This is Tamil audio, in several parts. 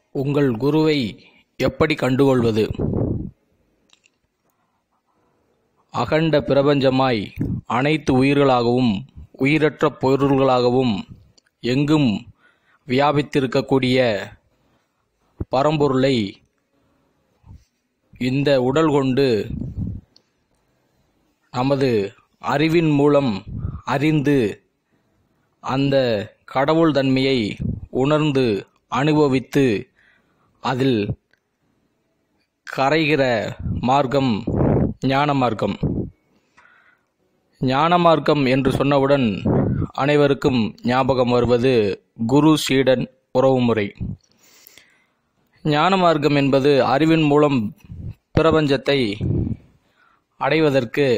உங்கள் குருவை எப்படி கண்டுகொள்வது அகண்ட பிரபஞ்சமாய் அனைத்து உயிர்களாகவும் உயிரற்ற பொருள்களாகவும் எங்கும் வியாபித்திருக்கக்கூடிய பரம்பொருளை இந்த உடல் கொண்டு நமது அறிவின் மூலம் அறிந்து அந்த கடவுள் தன்மையை உணர்ந்து அனுபவித்து அதில் கரைகிற மார்க்கம் ஞான மார்க்கம் ஞான மார்க்கம் என்று சொன்னவுடன் அனைவருக்கும் ஞாபகம் வருவது குரு சீடன் உறவுமுறை ஞான மார்க்கம் என்பது அறிவின் மூலம் பிரபஞ்சத்தை அடைவதற்கு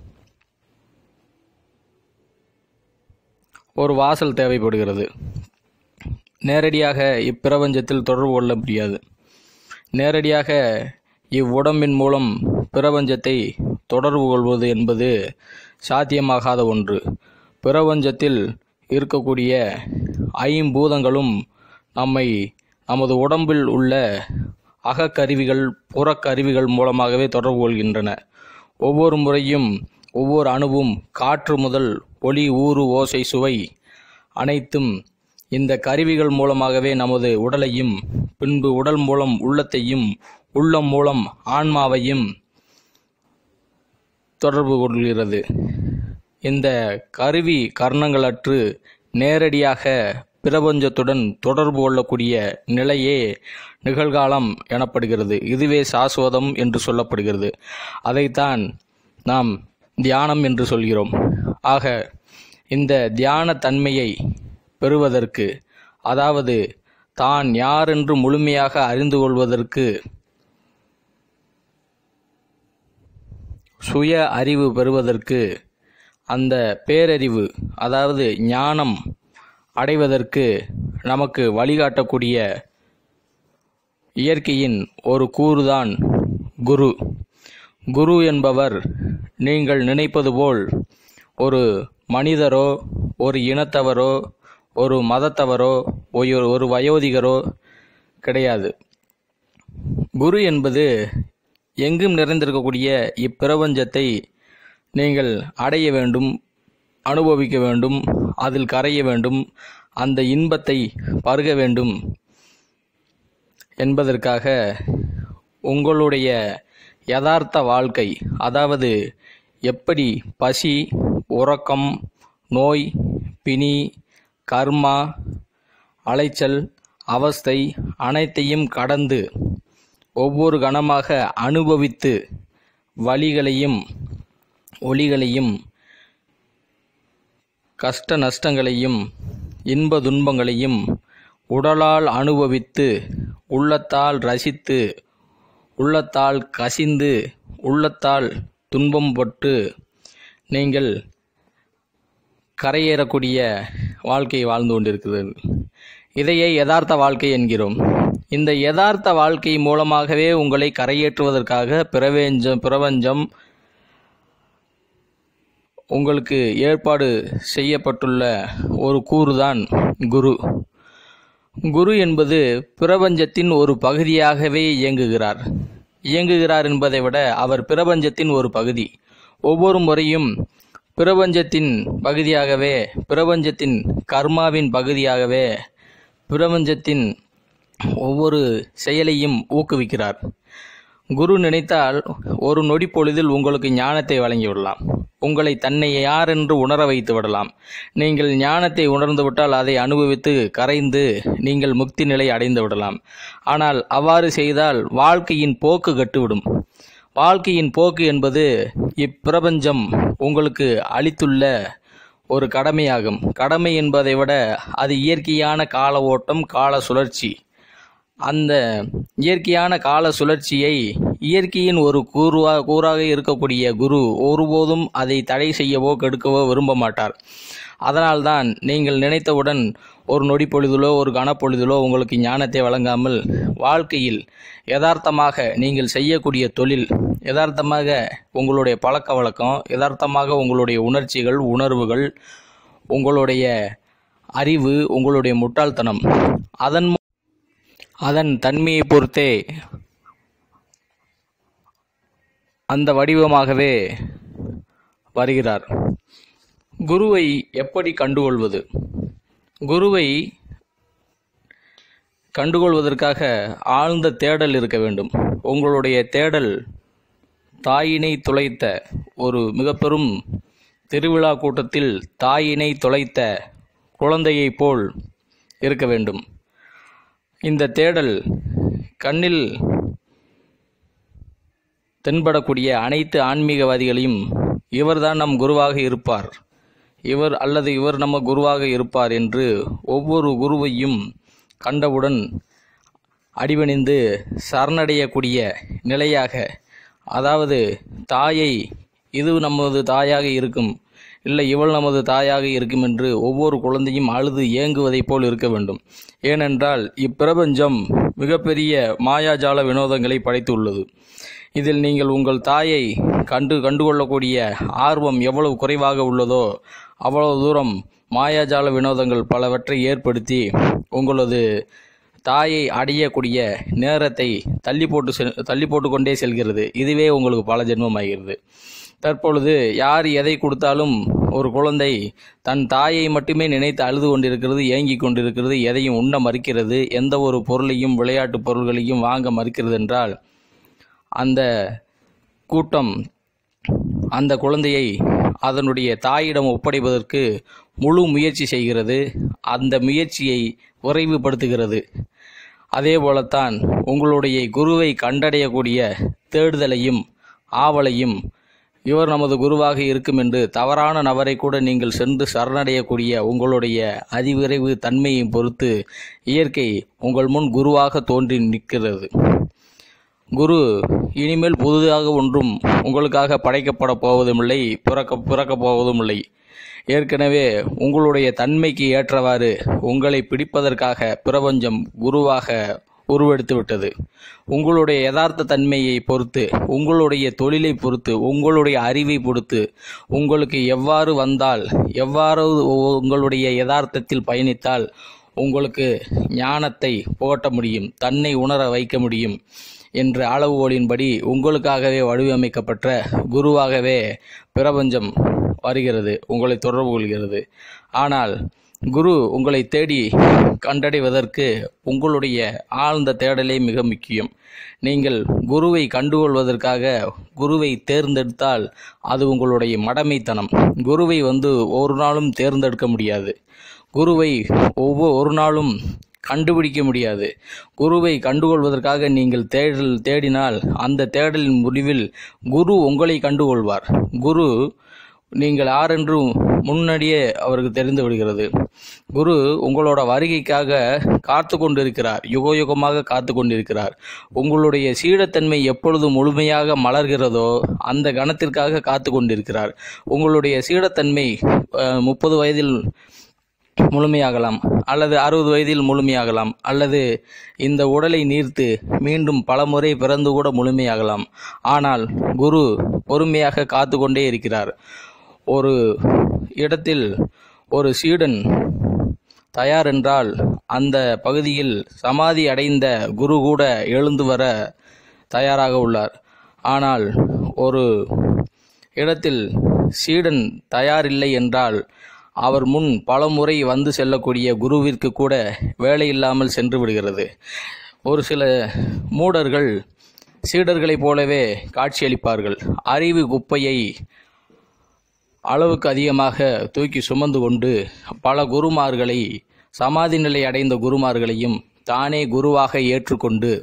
ஒரு வாசல் தேவைப்படுகிறது நேரடியாக இப்பிரபஞ்சத்தில் தொடர்பு கொள்ள முடியாது நேரடியாக இவ்வுடம்பின் மூலம் பிரபஞ்சத்தை தொடர்பு கொள்வது என்பது சாத்தியமாகாத ஒன்று பிரபஞ்சத்தில் இருக்கக்கூடிய ஐம்பூதங்களும் நம்மை நமது உடம்பில் உள்ள அகக்கருவிகள் புறக்கருவிகள் மூலமாகவே தொடர்பு கொள்கின்றன ஒவ்வொரு முறையும் ஒவ்வொரு அணுவும் காற்று முதல் ஒளி ஊறு ஓசை சுவை அனைத்தும் இந்த கருவிகள் மூலமாகவே நமது உடலையும் பின்பு உடல் மூலம் உள்ளத்தையும் உள்ளம் மூலம் ஆன்மாவையும் தொடர்பு கொள்கிறது இந்த கருவி கர்ணங்களற்று நேரடியாக பிரபஞ்சத்துடன் தொடர்பு கொள்ளக்கூடிய நிலையே நிகழ்காலம் எனப்படுகிறது இதுவே சாஸ்வதம் என்று சொல்லப்படுகிறது அதைத்தான் நாம் தியானம் என்று சொல்கிறோம் ஆக இந்த தியான தன்மையை பெறுவதற்கு அதாவது தான் யார் என்று முழுமையாக அறிந்து கொள்வதற்கு சுய அறிவு பெறுவதற்கு அந்த பேரறிவு அதாவது ஞானம் அடைவதற்கு நமக்கு வழிகாட்டக்கூடிய இயற்கையின் ஒரு கூறுதான் குரு குரு என்பவர் நீங்கள் நினைப்பது போல் ஒரு மனிதரோ ஒரு இனத்தவரோ ஒரு மதத்தவரோ ஒரு ஒரு வயோதிகரோ கிடையாது குரு என்பது எங்கும் நிறைந்திருக்கக்கூடிய இப்பிரபஞ்சத்தை நீங்கள் அடைய வேண்டும் அனுபவிக்க வேண்டும் அதில் கரைய வேண்டும் அந்த இன்பத்தை பருக வேண்டும் என்பதற்காக உங்களுடைய யதார்த்த வாழ்க்கை அதாவது எப்படி பசி உறக்கம் நோய் பிணி கர்மா அலைச்சல் அவஸ்தை அனைத்தையும் கடந்து ஒவ்வொரு கணமாக அனுபவித்து வழிகளையும் ஒளிகளையும் கஷ்ட நஷ்டங்களையும் இன்ப துன்பங்களையும் உடலால் அனுபவித்து உள்ளத்தால் ரசித்து உள்ளத்தால் கசிந்து உள்ளத்தால் துன்பம் பட்டு நீங்கள் கரையேறக்கூடிய வாழ்க்கை வாழ்ந்து கொண்டிருக்கிறது இதையே யதார்த்த வாழ்க்கை என்கிறோம் இந்த யதார்த்த வாழ்க்கை மூலமாகவே உங்களை கரையேற்றுவதற்காக பிரபஞ்சம் பிரபஞ்சம் உங்களுக்கு ஏற்பாடு செய்யப்பட்டுள்ள ஒரு கூறுதான் குரு குரு என்பது பிரபஞ்சத்தின் ஒரு பகுதியாகவே இயங்குகிறார் இயங்குகிறார் என்பதை விட அவர் பிரபஞ்சத்தின் ஒரு பகுதி ஒவ்வொரு முறையும் பிரபஞ்சத்தின் பகுதியாகவே பிரபஞ்சத்தின் கர்மாவின் பகுதியாகவே பிரபஞ்சத்தின் ஒவ்வொரு செயலையும் ஊக்குவிக்கிறார் குரு நினைத்தால் ஒரு நொடி பொழுதில் உங்களுக்கு ஞானத்தை வழங்கிவிடலாம் உங்களை தன்னை யார் என்று உணர வைத்து விடலாம் நீங்கள் ஞானத்தை உணர்ந்துவிட்டால் அதை அனுபவித்து கரைந்து நீங்கள் முக்தி நிலை அடைந்து விடலாம் ஆனால் அவ்வாறு செய்தால் வாழ்க்கையின் போக்கு கட்டுவிடும் வாழ்க்கையின் போக்கு என்பது இப்பிரபஞ்சம் உங்களுக்கு அளித்துள்ள ஒரு கடமையாகும் கடமை என்பதை விட அது இயற்கையான கால ஓட்டம் கால சுழற்சி அந்த இயற்கையான கால சுழற்சியை இயற்கையின் ஒரு கூறுவா கூறாக இருக்கக்கூடிய குரு ஒருபோதும் அதை தடை செய்யவோ கெடுக்கவோ விரும்ப மாட்டார் அதனால்தான் நீங்கள் நினைத்தவுடன் ஒரு நொடி பொழுதிலோ ஒரு கனப்பொழுதிலோ உங்களுக்கு ஞானத்தை வழங்காமல் வாழ்க்கையில் யதார்த்தமாக நீங்கள் செய்யக்கூடிய தொழில் யதார்த்தமாக உங்களுடைய பழக்க வழக்கம் யதார்த்தமாக உங்களுடைய உணர்ச்சிகள் உணர்வுகள் உங்களுடைய அறிவு உங்களுடைய முட்டாள்தனம் அதன் மூ- அதன் தன்மையை பொறுத்தே அந்த வடிவமாகவே வருகிறார் குருவை எப்படி கண்டுகொள்வது குருவை கண்டுகொள்வதற்காக ஆழ்ந்த தேடல் இருக்க வேண்டும் உங்களுடைய தேடல் தாயினை துளைத்த ஒரு மிக பெரும் திருவிழா கூட்டத்தில் தாயினை துளைத்த குழந்தையைப் போல் இருக்க வேண்டும் இந்த தேடல் கண்ணில் தென்படக்கூடிய அனைத்து ஆன்மீகவாதிகளையும் இவர்தான் நம் குருவாக இருப்பார் இவர் அல்லது இவர் நம்ம குருவாக இருப்பார் என்று ஒவ்வொரு குருவையும் கண்டவுடன் அடிபணிந்து சரணடையக்கூடிய நிலையாக அதாவது தாயை இது நமது தாயாக இருக்கும் இல்லை இவள் நமது தாயாக இருக்கும் என்று ஒவ்வொரு குழந்தையும் அழுது ஏங்குவதைப் போல் இருக்க வேண்டும் ஏனென்றால் இப்பிரபஞ்சம் மிகப்பெரிய மாயாஜால வினோதங்களை படைத்துள்ளது இதில் நீங்கள் உங்கள் தாயை கண்டு கண்டுகொள்ளக்கூடிய ஆர்வம் எவ்வளவு குறைவாக உள்ளதோ அவ்வளவு தூரம் மாயாஜால வினோதங்கள் பலவற்றை ஏற்படுத்தி உங்களது தாயை அடையக்கூடிய நேரத்தை தள்ளி போட்டு செல் தள்ளி போட்டு கொண்டே செல்கிறது இதுவே உங்களுக்கு பல ஜென்மமாகிறது தற்பொழுது யார் எதை கொடுத்தாலும் ஒரு குழந்தை தன் தாயை மட்டுமே நினைத்து அழுது கொண்டிருக்கிறது ஏங்கிக் கொண்டிருக்கிறது எதையும் உண்ண மறுக்கிறது எந்த ஒரு பொருளையும் விளையாட்டு பொருள்களையும் வாங்க மறுக்கிறது என்றால் அந்த கூட்டம் அந்த குழந்தையை அதனுடைய தாயிடம் ஒப்படைப்பதற்கு முழு முயற்சி செய்கிறது அந்த முயற்சியை விரைவுபடுத்துகிறது அதே போலத்தான் உங்களுடைய குருவை கண்டடையக்கூடிய தேடுதலையும் ஆவலையும் இவர் நமது குருவாக இருக்கும் என்று தவறான நபரை கூட நீங்கள் சென்று சரணடையக்கூடிய உங்களுடைய அதிவிரைவு தன்மையை பொறுத்து இயற்கை உங்கள் முன் குருவாக தோன்றி நிற்கிறது குரு இனிமேல் புதிதாக ஒன்றும் உங்களுக்காக படைக்கப்பட போவதுமில்லை பிறக்க பிறக்கப் போவதுமில்லை ஏற்கனவே உங்களுடைய தன்மைக்கு ஏற்றவாறு உங்களை பிடிப்பதற்காக பிரபஞ்சம் குருவாக உருவெடுத்து விட்டது உங்களுடைய யதார்த்த தன்மையை பொறுத்து உங்களுடைய தொழிலை பொறுத்து உங்களுடைய அறிவை பொறுத்து உங்களுக்கு எவ்வாறு வந்தால் எவ்வாறு உங்களுடைய யதார்த்தத்தில் பயணித்தால் உங்களுக்கு ஞானத்தை புகட்ட முடியும் தன்னை உணர வைக்க முடியும் என்ற அளவுகோலின்படி உங்களுக்காகவே வடிவமைக்கப்பட்ட குருவாகவே பிரபஞ்சம் வருகிறது உங்களை தொடர்பு கொள்கிறது ஆனால் குரு உங்களை தேடி கண்டடைவதற்கு உங்களுடைய ஆழ்ந்த தேடலே மிக முக்கியம் நீங்கள் குருவை கண்டுகொள்வதற்காக குருவை தேர்ந்தெடுத்தால் அது உங்களுடைய மடமைத்தனம் குருவை வந்து ஒரு நாளும் தேர்ந்தெடுக்க முடியாது குருவை ஒவ்வொரு நாளும் கண்டுபிடிக்க முடியாது குருவை கண்டுகொள்வதற்காக நீங்கள் தேடல் தேடினால் அந்த தேடலின் முடிவில் குரு உங்களை கண்டுகொள்வார் குரு நீங்கள் யாரென்று முன்னாடியே அவருக்கு தெரிந்து விடுகிறது குரு உங்களோட வருகைக்காக காத்து கொண்டிருக்கிறார் யுக யுகமாக காத்து கொண்டிருக்கிறார் உங்களுடைய சீடத்தன்மை எப்பொழுது முழுமையாக மலர்கிறதோ அந்த கணத்திற்காக காத்து கொண்டிருக்கிறார் உங்களுடைய சீடத்தன்மை முப்பது வயதில் முழுமையாகலாம் அல்லது அறுபது வயதில் முழுமையாகலாம் அல்லது இந்த உடலை நீர்த்து மீண்டும் பலமுறை பிறந்து கூட முழுமையாகலாம் ஆனால் குரு பொறுமையாக காத்து கொண்டே இருக்கிறார் ஒரு இடத்தில் ஒரு சீடன் தயார் என்றால் அந்த பகுதியில் சமாதி அடைந்த குரு கூட எழுந்து வர தயாராக உள்ளார் ஆனால் ஒரு இடத்தில் சீடன் தயாரில்லை என்றால் அவர் முன் பலமுறை வந்து செல்லக்கூடிய குருவிற்கு கூட வேலை இல்லாமல் சென்று விடுகிறது ஒரு சில மூடர்கள் சீடர்களைப் போலவே காட்சியளிப்பார்கள் அறிவு குப்பையை அளவுக்கு அதிகமாக தூக்கி சுமந்து கொண்டு பல குருமார்களை சமாதி நிலை அடைந்த குருமார்களையும் தானே குருவாக ஏற்றுக்கொண்டு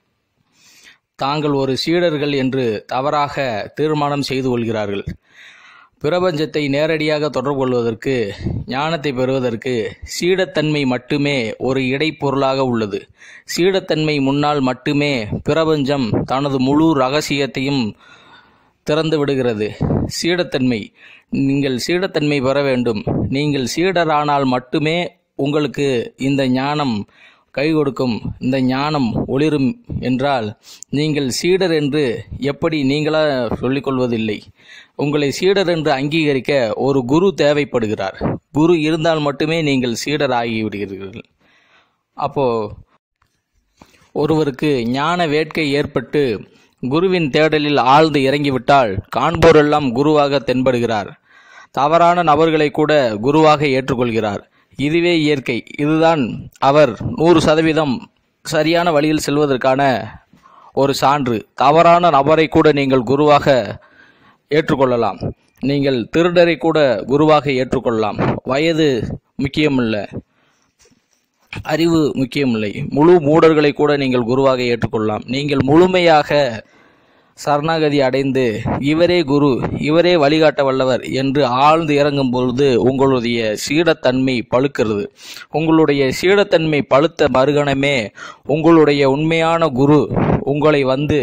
தாங்கள் ஒரு சீடர்கள் என்று தவறாக தீர்மானம் செய்து கொள்கிறார்கள் பிரபஞ்சத்தை நேரடியாக தொடர்பு கொள்வதற்கு ஞானத்தை பெறுவதற்கு சீடத்தன்மை மட்டுமே ஒரு இடைப்பொருளாக உள்ளது சீடத்தன்மை முன்னால் மட்டுமே பிரபஞ்சம் தனது முழு ரகசியத்தையும் திறந்து விடுகிறது சீடத்தன்மை நீங்கள் சீடத்தன்மை பெற வேண்டும் நீங்கள் சீடரானால் மட்டுமே உங்களுக்கு இந்த ஞானம் கை கொடுக்கும் இந்த ஞானம் ஒளிரும் என்றால் நீங்கள் சீடர் என்று எப்படி நீங்களா சொல்லிக்கொள்வதில்லை உங்களை சீடர் என்று அங்கீகரிக்க ஒரு குரு தேவைப்படுகிறார் குரு இருந்தால் மட்டுமே நீங்கள் சீடர் ஆகிவிடுகிறீர்கள் அப்போ ஒருவருக்கு ஞான வேட்கை ஏற்பட்டு குருவின் தேடலில் ஆழ்ந்து இறங்கிவிட்டால் காண்போரெல்லாம் குருவாக தென்படுகிறார் தவறான நபர்களை கூட குருவாக ஏற்றுக்கொள்கிறார் இதுவே இயற்கை இதுதான் அவர் நூறு சதவீதம் சரியான வழியில் செல்வதற்கான ஒரு சான்று தவறான நபரை கூட நீங்கள் குருவாக ஏற்றுக்கொள்ளலாம் நீங்கள் திருடரை கூட குருவாக ஏற்றுக்கொள்ளலாம் வயது முக்கியமில்ல அறிவு முக்கியமில்லை முழு மூடர்களை கூட நீங்கள் குருவாக ஏற்றுக்கொள்ளலாம் நீங்கள் முழுமையாக சரணாகதி அடைந்து இவரே குரு இவரே வழிகாட்ட வல்லவர் என்று ஆழ்ந்து இறங்கும் பொழுது உங்களுடைய சீடத்தன்மை பழுக்கிறது உங்களுடைய சீடத்தன்மை பழுத்த மறுகணமே உங்களுடைய உண்மையான குரு உங்களை வந்து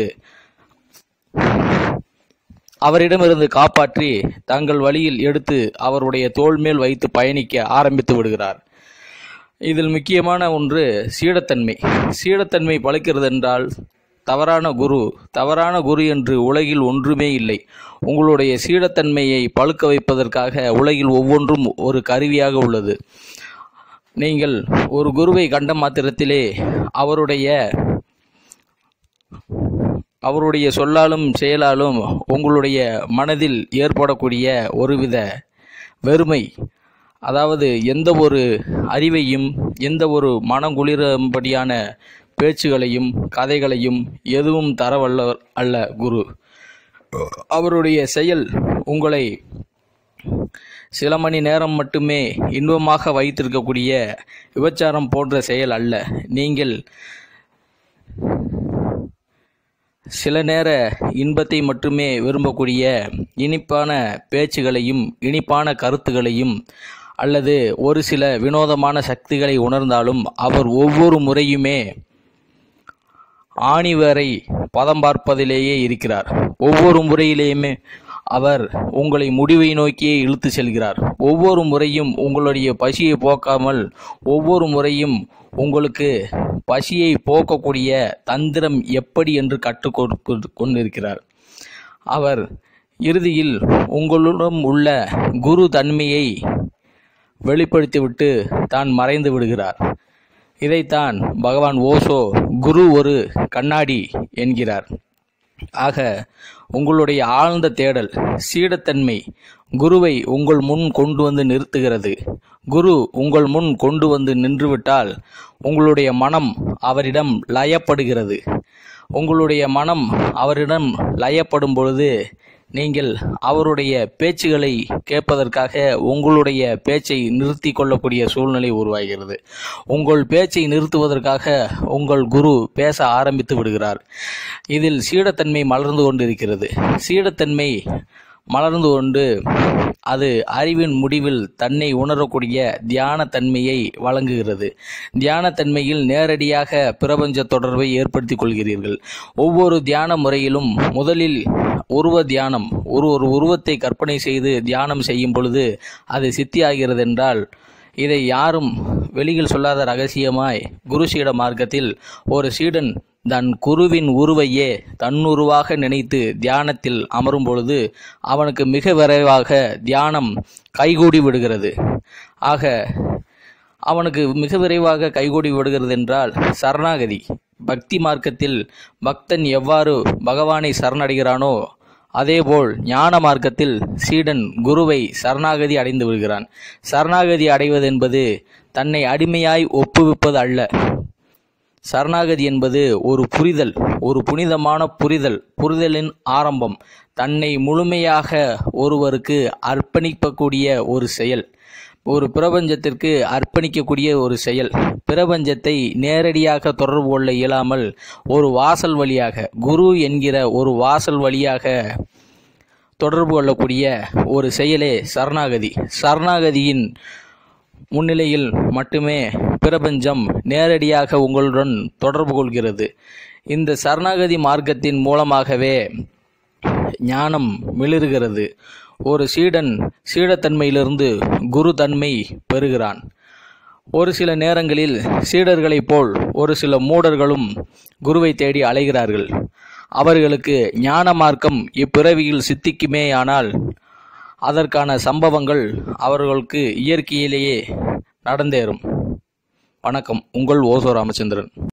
அவரிடமிருந்து காப்பாற்றி தங்கள் வழியில் எடுத்து அவருடைய தோள் மேல் வைத்து பயணிக்க ஆரம்பித்து விடுகிறார் இதில் முக்கியமான ஒன்று சீடத்தன்மை சீடத்தன்மை பழுக்கிறது என்றால் தவறான குரு தவறான குரு என்று உலகில் ஒன்றுமே இல்லை உங்களுடைய சீடத்தன்மையை பழுக்க வைப்பதற்காக உலகில் ஒவ்வொன்றும் ஒரு கருவியாக உள்ளது நீங்கள் ஒரு குருவை கண்ட மாத்திரத்திலே அவருடைய அவருடைய சொல்லாலும் செயலாலும் உங்களுடைய மனதில் ஏற்படக்கூடிய ஒருவித வெறுமை அதாவது எந்த ஒரு அறிவையும் எந்த ஒரு மனங்குளிரும்படியான பேச்சுகளையும் கதைகளையும் எதுவும் தரவல்லவர் அல்ல குரு அவருடைய செயல் உங்களை சில மணி நேரம் மட்டுமே இன்பமாக வைத்திருக்கக்கூடிய விபச்சாரம் போன்ற செயல் அல்ல நீங்கள் சில நேர இன்பத்தை மட்டுமே விரும்பக்கூடிய இனிப்பான பேச்சுகளையும் இனிப்பான கருத்துகளையும் அல்லது ஒரு சில வினோதமான சக்திகளை உணர்ந்தாலும் அவர் ஒவ்வொரு முறையுமே ஆணிவரை பதம் பார்ப்பதிலேயே இருக்கிறார் ஒவ்வொரு முறையிலேயுமே அவர் உங்களை முடிவை நோக்கியே இழுத்து செல்கிறார் ஒவ்வொரு முறையும் உங்களுடைய பசியை போக்காமல் ஒவ்வொரு முறையும் உங்களுக்கு பசியை போக்கக்கூடிய தந்திரம் எப்படி என்று கற்றுக் கொடுத்து கொண்டிருக்கிறார் அவர் இறுதியில் உங்களிடம் உள்ள குரு தன்மையை வெளிப்படுத்திவிட்டு தான் மறைந்து விடுகிறார் இதைத்தான் பகவான் ஓசோ குரு ஒரு கண்ணாடி என்கிறார் ஆக உங்களுடைய ஆழ்ந்த தேடல் சீடத்தன்மை குருவை உங்கள் முன் கொண்டு வந்து நிறுத்துகிறது குரு உங்கள் முன் கொண்டு வந்து நின்றுவிட்டால் உங்களுடைய மனம் அவரிடம் லயப்படுகிறது உங்களுடைய மனம் அவரிடம் லயப்படும் பொழுது நீங்கள் அவருடைய பேச்சுகளை கேட்பதற்காக உங்களுடைய பேச்சை நிறுத்தி கொள்ளக்கூடிய சூழ்நிலை உருவாகிறது உங்கள் பேச்சை நிறுத்துவதற்காக உங்கள் குரு பேச ஆரம்பித்து விடுகிறார் இதில் சீடத்தன்மை மலர்ந்து கொண்டிருக்கிறது சீடத்தன்மை மலர்ந்து கொண்டு அது அறிவின் முடிவில் தன்னை உணரக்கூடிய தியான தன்மையை வழங்குகிறது தியான தன்மையில் நேரடியாக பிரபஞ்ச தொடர்பை ஏற்படுத்திக் கொள்கிறீர்கள் ஒவ்வொரு தியான முறையிலும் முதலில் உருவ தியானம் ஒரு ஒரு உருவத்தை கற்பனை செய்து தியானம் செய்யும் பொழுது அது சித்தியாகிறது என்றால் இதை யாரும் வெளியில் சொல்லாத ரகசியமாய் குரு சீட மார்க்கத்தில் ஒரு சீடன் தன் குருவின் உருவையே தன்னுருவாக நினைத்து தியானத்தில் அமரும் பொழுது அவனுக்கு மிக விரைவாக தியானம் கைகூடி விடுகிறது ஆக அவனுக்கு மிக விரைவாக கைகூடி விடுகிறது என்றால் சரணாகதி பக்தி மார்க்கத்தில் பக்தன் எவ்வாறு பகவானை சரணடைகிறானோ அதேபோல் ஞான மார்க்கத்தில் சீடன் குருவை சரணாகதி அடைந்து விடுகிறான் சரணாகதி அடைவது என்பது தன்னை அடிமையாய் ஒப்புவிப்பது அல்ல சரணாகதி என்பது ஒரு புரிதல் ஒரு புனிதமான புரிதல் புரிதலின் ஆரம்பம் தன்னை முழுமையாக ஒருவருக்கு அர்ப்பணிக்கக்கூடிய ஒரு செயல் ஒரு பிரபஞ்சத்திற்கு அர்ப்பணிக்கக்கூடிய ஒரு செயல் பிரபஞ்சத்தை நேரடியாக தொடர்பு கொள்ள இயலாமல் ஒரு வாசல் வழியாக குரு என்கிற ஒரு வாசல் வழியாக தொடர்பு கொள்ளக்கூடிய ஒரு செயலே சரணாகதி சரணாகதியின் முன்னிலையில் மட்டுமே பிரபஞ்சம் நேரடியாக உங்களுடன் தொடர்பு கொள்கிறது இந்த சரணாகதி மார்க்கத்தின் மூலமாகவே ஞானம் மிளிர்கிறது ஒரு சீடன் சீடத்தன்மையிலிருந்து குரு தன்மை பெறுகிறான் ஒரு சில நேரங்களில் சீடர்களைப் போல் ஒரு சில மூடர்களும் குருவை தேடி அலைகிறார்கள் அவர்களுக்கு ஞான மார்க்கம் இப்பிறவியில் சித்திக்குமேயானால் அதற்கான சம்பவங்கள் அவர்களுக்கு இயற்கையிலேயே நடந்தேறும் வணக்கம் உங்கள் ஓசோ ராமச்சந்திரன்